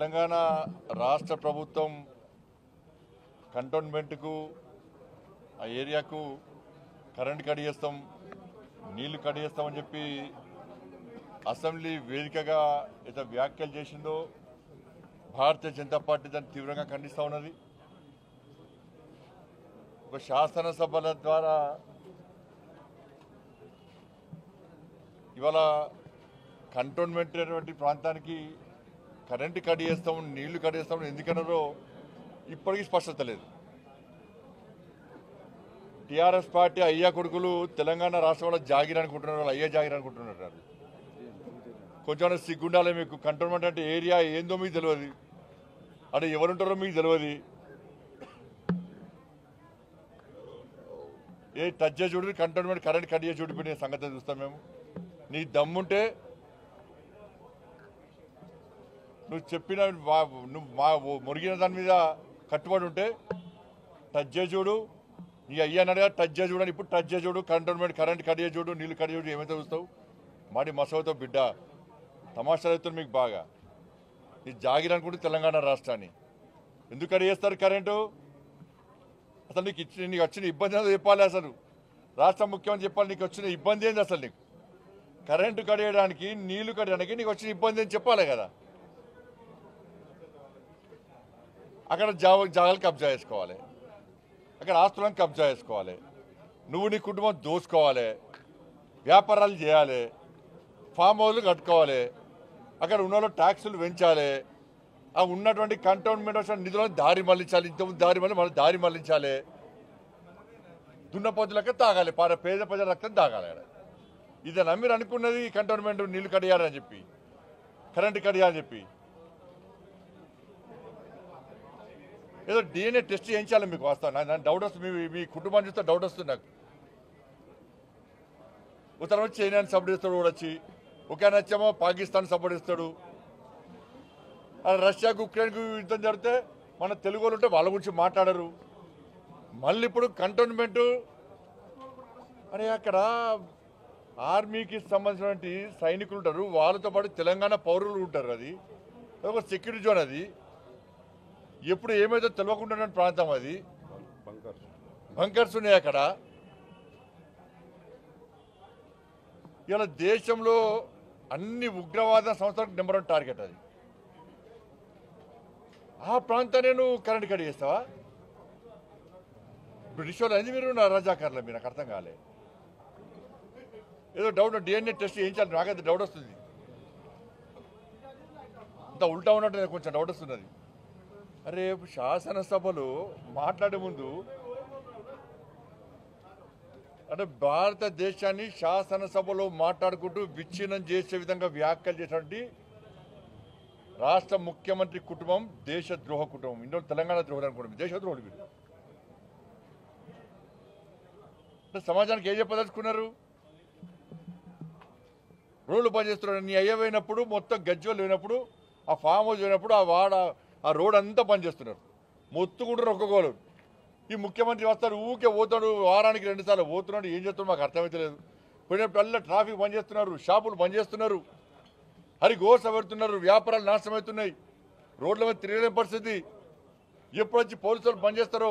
తెలంగాణ రాష్ట్ర ప్రభుత్వం కంటోన్మెంట్కు ఆ ఏరియాకు కరెంట్ కడిగేస్తాం నీళ్లు కడిగేస్తామని చెప్పి అసెంబ్లీ వేదికగా ఇత వ్యాఖ్యలు చేసిందో భారతీయ జనతా పార్టీ దాన్ని తీవ్రంగా ఖండిస్తూ ఉన్నది ఒక శాసనసభల ద్వారా ఇవాళ కంటోన్మెంట్ అనేటువంటి ప్రాంతానికి కరెంటు కడిగేస్తాం నీళ్లు కడిగేస్తాం ఎందుకన్నారో ఇప్పటికీ స్పష్టత లేదు టీఆర్ఎస్ పార్టీ అయ్యా కొడుకులు తెలంగాణ రాష్ట్రంలో జాగిర్ అనుకుంటున్నారు వాళ్ళు అయ్యా జాగిర్ అనుకుంటున్నారు వాళ్ళు. కొంచెం సిగ్గుండాలి మీకు కంటోన్మెంట్ అంటే ఏరియా ఏందో మీకు తెలియదు అంటే ఎవరుంటారో మీకు తెలియదు ఏ టచ్ చేసి చూడు కంటోన్మెంట్ కరెంట్ కట్ చేసి చూడిపోయిన సంగతి చూస్తాం మేము నీ దమ్ముంటే నువ్వు చెప్పిన వా- నువ్వు మా మురిగిన దాని మీద కట్టుబడి ఉంటే టచ్ చేసి చూడు నీ అయ్యానగా టచ్ చేసి చూడని ఇప్పుడు టచ్ చేసి చూడు కంటోన్మెంట్ కరెంట్ కట్ చేసి చూడు నీళ్ళు కట్ చేసి చూడు ఏమైతే చూస్తావు మాడి మసవుతో బిడ్డ తమాషాలు అవుతుంది మీకు బాగా నీ జాగిర్ అనుకుంటే తెలంగాణ రాష్ట్రాన్ని ఎందుకు కట్ చేస్తారు కరెంటు అసలు నీకు ఇచ్చిన నీకు వచ్చిన ఇబ్బంది ఏదో చెప్పాలి అసలు రాష్ట్ర ముఖ్యమంత్రి చెప్పాలి నీకు వచ్చిన ఇబ్బంది ఏంది అసలు నీకు కరెంటు కడియడానికి నీళ్లు కడియడానికి నీకు వచ్చిన ఇబ్బంది అని చెప్పాలి కదా అక్కడ జాగ జాగాలు కబ్జా చేసుకోవాలి అక్కడ ఆస్తులను కబ్జా చేసుకోవాలి నువ్వు నీ కుటుంబం దోచుకోవాలి వ్యాపారాలు చేయాలి ఫామ్ హౌస్లు కట్టుకోవాలి అక్కడ ఉన్న వాళ్ళు ట్యాక్సులు పెంచాలి ఆ ఉన్నటువంటి కంటోన్మెంట్ వచ్చిన నిధులను దారి మళ్లించాలి ఇంత దారి మళ్ళీ మళ్ళీ దారి మళ్లించాలి దున్నపోతులకే తాగాలి పార పేద ప్రజల రక్తం తాగాలి ఆడ. ఇది నమ్మిరు అనుకున్నది కంటోన్మెంట్ నీళ్లు కడియాలని చెప్పి కరెంటు కడియాలని చెప్పి ఏదో డిఎన్ఏ టెస్ట్ చేయించాలి మీకు వస్తా నాకు డౌట్ వస్తుంది మీ మీ కుటుంబాన్ని చూస్తే డౌట్ వస్తుంది నాకు ఉత్తరం వచ్చి చైనాని సపోర్ట్ ఇస్తాడు కూడా వచ్చి ఒక ఆయన వచ్చేమో పాకిస్తాన్ సపోర్ట్ ఇస్తాడు అలా రష్యాకు ఉక్రెయిన్కు యుద్ధం జరిగితే మన తెలుగు వాళ్ళు ఉంటే వాళ్ళ గురించి మాట్లాడరు మళ్ళీ ఇప్పుడు కంటోన్మెంట్ అని అక్కడ ఆర్మీకి సంబంధించినటువంటి సైనికులు ఉంటారు వాళ్ళతో పాటు తెలంగాణ పౌరులు ఉంటారు అది ఒక సెక్యూరిటీ జోన్ అది ఎప్పుడు ఏమైతే తెలియకుండా ప్రాంతం అది బంకర్స్ ఉన్నాయి అక్కడ ఇలా దేశంలో అన్ని ఉగ్రవాద సంస్థలకు నెంబర్ వన్ టార్గెట్ అది ఆ ప్రాంతాన్ని నువ్వు కరెంట్ కట్ చేస్తావా బ్రిటిష్ వాళ్ళు అది మీరు నా రజాకారులు మీరు నాకు అర్థం కాలే ఏదో డౌట్ డిఎన్ఏ టెస్ట్ చేయించాలి నాకైతే డౌట్ వస్తుంది అంత ఉల్టా ఉన్నట్టు నాకు కొంచెం డౌట్ వస్తున్నది అరే శాసనసభలో మాట్లాడే ముందు అంటే భారతదేశాన్ని శాసనసభలో మాట్లాడుకుంటూ విచ్ఛిన్నం చేసే విధంగా వ్యాఖ్యలు చేసినటువంటి రాష్ట్ర ముఖ్యమంత్రి కుటుంబం దేశ ద్రోహ కుటుంబం ఇందులో తెలంగాణ ద్రోహులు అనుకోండి దేశ ద్రోహులు వీరు అంటే సమాజానికి ఏం చెప్పదలుచుకున్నారు రోడ్లు పనిచేస్తున్నారు నీ అయ్యపోయినప్పుడు మొత్తం గజ్వల్ పోయినప్పుడు ఆ ఫామ్ హౌస్ పోయినప్పుడు ఆ వాడ ఆ రోడ్ అంతా పనిచేస్తున్నారు మొత్తుకుంటారు ఒక్కొక్కరు ఈ ముఖ్యమంత్రి వస్తాడు ఊకే పోతాడు వారానికి రెండు సార్లు పోతున్నాడు ఏం చేస్తున్నాడు మాకు అర్థమైతలేదు పోయినప్పుడల్లా ట్రాఫిక్ బంద్ చేస్తున్నారు షాపులు బంద్ చేస్తున్నారు హరి గోస పెడుతున్నారు వ్యాపారాలు నాశనం అవుతున్నాయి రోడ్ల మీద తిరగలేని పరిస్థితి ఎప్పుడు వచ్చి పోలీసులు బంద్ చేస్తారో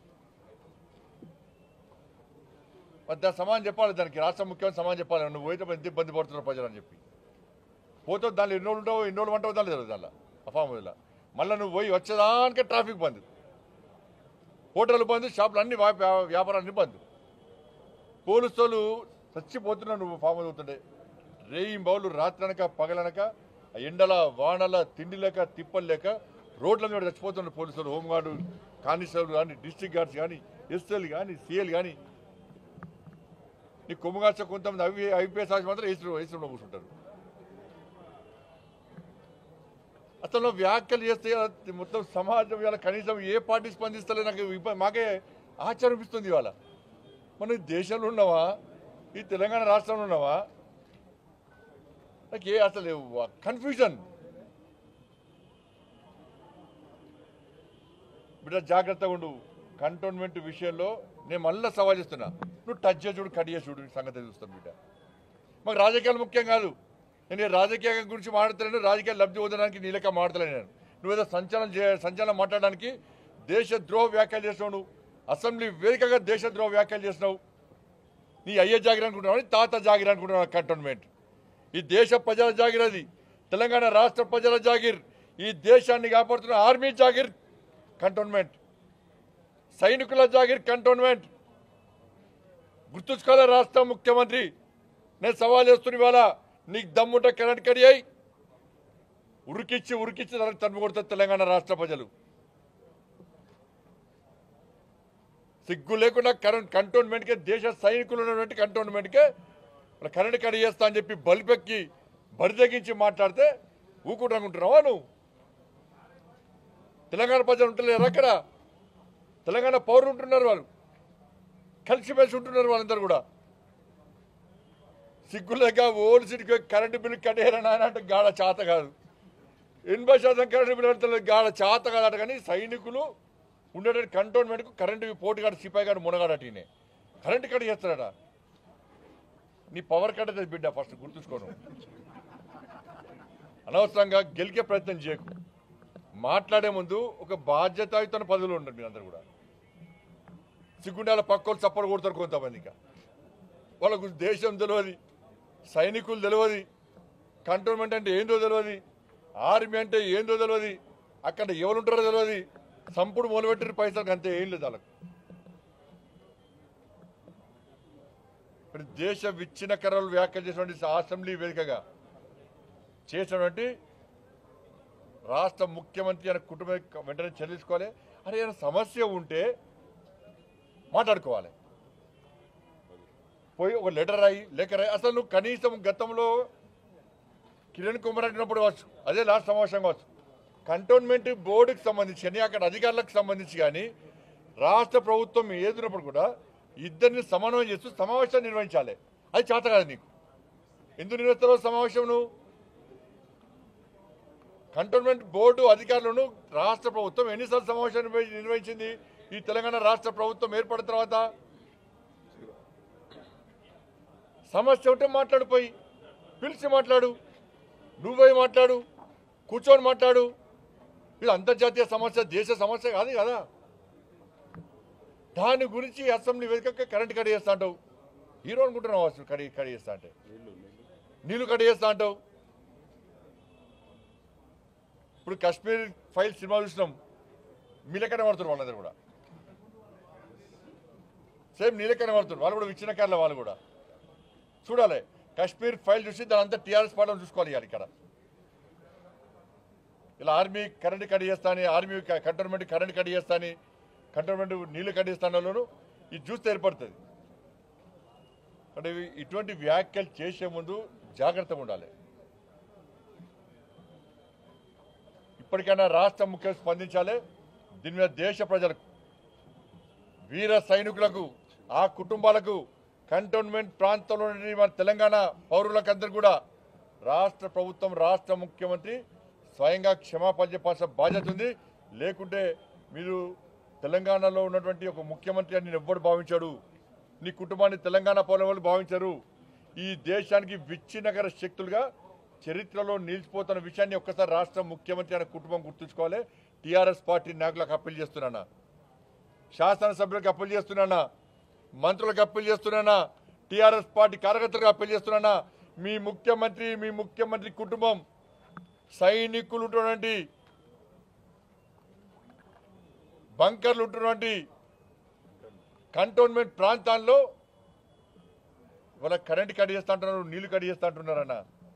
మరి దాని సమాధానం చెప్పాలి దానికి రాష్ట్ర ముఖ్యమంత్రి సమాధానం చెప్పాలి నువ్వు పోయితే ఎంత ఇబ్బంది పడుతున్నారు ప్రజలు అని చెప్పి పోతే దానిలో ఎన్ని రోజులు ఉంటావు ఎన్ని రోజులు ఉంటావు దానిలో తెలియదు దానిలో అఫామ్ వదిలా మళ్ళీ నువ్వు పోయి వచ్చేదానికే ట్రాఫిక్ బంద్ హోటల్ బంద్ షాపులు అన్ని వ్యా- వ్యా- వ్యాపారాలు అన్ని బంద్ పోలీసు వాళ్ళు చచ్చిపోతున్నావు నువ్వు ఫామ్ అవుతుండే రేయి బౌలు రాత్రనక పగలనక ఆ ఎండల వానల తిండి లేక తిప్పలు లేక రోడ్ల మీద చచ్చిపోతున్నారు పోలీసులు హోంగార్డు కానిస్టేబుల్ కానీ డిస్ట్రిక్ట్ గార్డ్స్ కానీ ఎస్ఎల్ కానీ సిఎల్ కానీ నీ కొమ్ముగాల్చ కొంతమంది అవి ఐపీఎస్ ఆఫీస్ మాత్రం ఏసీ ఏసీలో కూర్చుంటారు అసలు నువ్వు వ్యాఖ్యలు చేస్తే అది మొత్తం సమాజం ఇవాళ కనీసం ఏ పార్టీ స్పందిస్తలే నాకు ఇబ్బ- మాకే ఆశ్చర్యం అనిపిస్తుంది ఇవాళ మనం ఈ దేశంలో ఉన్నావా ఈ తెలంగాణ రాష్ట్రంలో ఉన్నావా నాకు ఏ అసలు కన్ఫ్యూజన్ బిడ్డ జాగ్రత్తగా ఉండు కంటోన్మెంట్ విషయంలో నేను మళ్ళీ సవాల్ చేస్తున్నా నువ్వు టచ్ చేసి చూడు కట్ చేసి చూడు ఈ సంగతి చూస్తాను బిడ్డ మాకు రాజకీయాలు ముఖ్యం కాదు నేను ఈ రాజకీయం గురించి మాట్లాడలేను రాజకీయాలు లబ్ధి పొందడానికి నీ లెక్క మాట్లాడలేను నేను నువ్వేదో సంచలనం చే సంచలనం మాట్లాడడానికి దేశద్రోహ వ్యాఖ్యలు చేసినావు నువ్వు అసెంబ్లీ వేదికగా దేశద్రోహ వ్యాఖ్యలు చేసినావు నీ అయ్యే జాగిరి అనుకుంటున్నావు తాత జాగిరి అనుకుంటున్నావు కంటోన్మెంట్ ఈ దేశ ప్రజల జాగిర్ అది తెలంగాణ రాష్ట్ర ప్రజల జాగిర్ ఈ దేశాన్ని కాపాడుతున్న ఆర్మీ జాగిర్ కంటోన్మెంట్ సైనికుల జాగిర్ కంటోన్మెంట్ గుర్తుంచుకోవాలి రాష్ట్ర ముఖ్యమంత్రి నేను సవాల్ చేస్తున్న ఇవాళ నీకు దమ్ముంటే కరెంట్ కడి అయి ఉరికిచ్చి ఉరికిచ్చి దానికి తన్ను కొడుతుంది తెలంగాణ రాష్ట్ర ప్రజలు సిగ్గు లేకుండా కరెంట్ కంటోన్మెంట్కే దేశ సైనికులు ఉన్నటువంటి కంటోన్మెంట్కే మన కరెంట్ కడి చేస్తా అని చెప్పి బలిపెక్కి బరిదగించి మాట్లాడితే ఊకుంటానుకుంటున్నావా నువ్వు తెలంగాణ ప్రజలు ఉంటలేరు అక్కడ తెలంగాణ పౌరులు ఉంటున్నారు వాళ్ళు కలిసిమెలిసి ఉంటున్నారు వాళ్ళందరూ కూడా సిగ్గులేక ఓల్డ్ సిటీకి కరెంటు బిల్లు కట్టేయాలని ఆయన అంటే గాఢ చేత కాదు ఎనభై శాతం కరెంటు బిల్లు కడతలేదు గాఢ చేత కాదట కానీ సైనికులు ఉండేటువంటి కంటోన్మెంట్కు కరెంటు పోటీగాడు సిపాయిగాడు మునగాడట ఈయన కరెంటు కట్ చేస్తాడట నీ పవర్ కట్ అయితే బిడ్డ ఫస్ట్ గుర్తుంచుకోను అనవసరంగా గెలికే ప్రయత్నం చేయకు మాట్లాడే ముందు ఒక బాధ్యతాయుత పదవులు ఉండరు మీరందరూ కూడా సిగ్గుండాల పక్కోళ్ళు చప్పలు కొడతారు కొంతమంది ఇంకా వాళ్ళకు దేశం తెలియదు సైనికులు తెలియదు కంటోన్మెంట్ అంటే ఏందో తెలియదు ఆర్మీ అంటే ఏందో తెలియదు అక్కడ ఎవరు ఉంటారో తెలియదు సంపుడు మొదలుపెట్టిన పైసలకు అంతే ఏం లేదు వాళ్ళకు ఇప్పుడు దేశ విచ్ఛిన్న కరలు వ్యాఖ్యలు చేసినటువంటి అసెంబ్లీ వేదికగా చేసినటువంటి రాష్ట్ర ముఖ్యమంత్రి ఆయన కుటుంబం వెంటనే చెల్లించుకోవాలి అరే ఏదైనా సమస్య ఉంటే మాట్లాడుకోవాలి పోయి ఒక లెటర్ రాయి లేఖ రాయి అసలు నువ్వు కనీసం గతంలో కిరణ్ కుమార్ అంటున్నప్పుడు కావచ్చు అదే లాస్ట్ సమావేశం కావచ్చు కంటోన్మెంట్ బోర్డుకి సంబంధించి కానీ అక్కడ అధికారులకు సంబంధించి కానీ రాష్ట్ర ప్రభుత్వం ఏదున్నప్పుడు కూడా ఇద్దరిని సమన్వయం చేస్తూ సమావేశాన్ని నిర్వహించాలి అది చేత కాదు నీకు ఎందుకు నిర్వహిస్తారో సమావేశం నువ్వు కంటోన్మెంట్ బోర్డు అధికారులను రాష్ట్ర ప్రభుత్వం ఎన్నిసార్లు సమావేశాన్ని నిర్వహి- నిర్వహించింది ఈ తెలంగాణ రాష్ట్ర ప్రభుత్వం ఏర్పడిన తర్వాత సమస్య ఉంటే మాట్లాడిపోయి పిలిచి మాట్లాడు నువ్వై మాట్లాడు కూర్చొని మాట్లాడు ఇది అంతర్జాతీయ సమస్య దేశ సమస్య కాదు కదా దాని గురించి అసెంబ్లీ వేదిక కరెంట్ కట్ చేస్తా అంటావు హీరో అనుకుంటున్నావు అసలు కడి కడి చేస్తా అంటే నీళ్లు కడి చేస్తా అంటావు ఇప్పుడు కాశ్మీర్ ఫైల్ సినిమా చూసినాం మీలకనే పడుతున్నారు వాళ్ళందరూ కూడా సేమ్ నీలకనే పడుతున్నారు వాళ్ళు కూడా విచ్ఛిన్నకారుల వాళ్ళు కూడా చూడాలి కాశ్మీర్ ఫైల్ చూసి దాని అంతా టీఆర్ఎస్ పార్టీ చూసుకోవాలి ఇవాళ ఇక్కడ ఇలా ఆర్మీ కరెంట్ కట్ చేస్తాని ఆర్మీ క- కంటోన్మెంట్ కరెంట్ కట్ చేస్తాని కంటోన్మెంట్ నీళ్లు కట్ చేస్తాను ఇది చూస్తే ఏర్పడుతుంది అంటే ఇవి- ఇటువంటి వ్యాఖ్యలు చేసే ముందు జాగ్రత్తగా ఉండాలి ఇప్పటికైనా రాష్ట్ర ముఖ్యం స్పందించాలి దీని మీద దేశ ప్రజలకు వీర సైనికులకు ఆ కుటుంబాలకు కంటోన్మెంట్ ప్రాంతంలో ఉండే మన తెలంగాణ పౌరులకు అందరూ కూడా రాష్ట్ర ప్రభుత్వం రాష్ట్ర ముఖ్యమంత్రి స్వయంగా క్షమాపణ చెప్పాల్సిన బాధ్యత ఉంది లేకుంటే మీరు తెలంగాణలో ఉన్నటువంటి ఒక ముఖ్యమంత్రి అని నేను ఎవ్వడు భావించాడు నీ కుటుంబాన్ని తెలంగాణ పౌరుల వాళ్ళు భావించారు ఈ దేశానికి విచ్ఛిన్నకర శక్తులుగా చరిత్రలో నిలిచిపోతున్న విషయాన్ని ఒక్కసారి రాష్ట్ర ముఖ్యమంత్రి అనే కుటుంబం గుర్తుంచుకోవాలి టీఆర్ఎస్ పార్టీ నాయకులకు అప్పీల్ చేస్తున్నానా శాసనసభ్యులకు అప్పీల్ చేస్తున్నానా మంత్రులకు అప్పీల్ చేస్తున్నానా టీఆర్ఎస్ పార్టీ కార్యకర్తలకు అప్పీల్ చేస్తున్నానా మీ ముఖ్యమంత్రి మీ ముఖ్యమంత్రి కుటుంబం సైనికులు ఉన్నటువంటి బంకర్లు ఉంటున్నటువంటి కంటోన్మెంట్ ప్రాంతాల్లో వాళ్ళ కరెంట్ కట్ చేస్తా అంటున్నారు నీళ్లు కట్ చేస్తా అంటున్నారన్న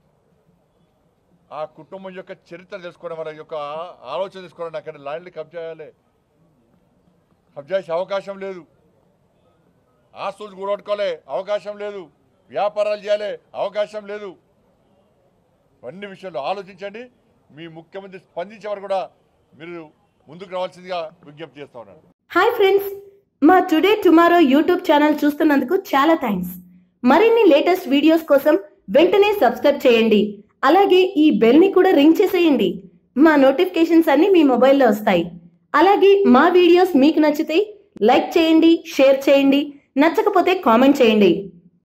ఆ కుటుంబం యొక్క చరిత్ర తెలుసుకోవడం వాళ్ళ యొక్క ఆ- ఆలోచన తెలుసుకోవడం అక్కడ ల్యాండ్లు కబ్జా చేయాలి కబ్జా చేసే అవకాశం లేదు ఆస్తులు కూడగొట్టుకోలే అవకాశం లేదు వ్యాపారాలు చేయాలి అవకాశం లేదు అన్ని విషయాలు ఆలోచించండి మీ ముఖ్యమంత్రి స్పందించే వరకు కూడా మీరు ముందుకు రావాల్సిందిగా విజ్ఞప్తి చేస్తా ఉన్నాను హాయ్ ఫ్రెండ్స్ మా టుడే టుమారో యూట్యూబ్ ఛానల్ చూస్తున్నందుకు చాలా థ్యాంక్స్ మరిన్ని లేటెస్ట్ వీడియోస్ కోసం వెంటనే సబ్స్క్రైబ్ చేయండి అలాగే ఈ బెల్ ని కూడా రింగ్ చేసేయండి మా నోటిఫికేషన్స్ అన్ని మీ మొబైల్లో వస్తాయి అలాగే మా వీడియోస్ మీకు నచ్చితే లైక్ చేయండి షేర్ చేయండి నచ్చకపోతే కామెంట్ చేయండి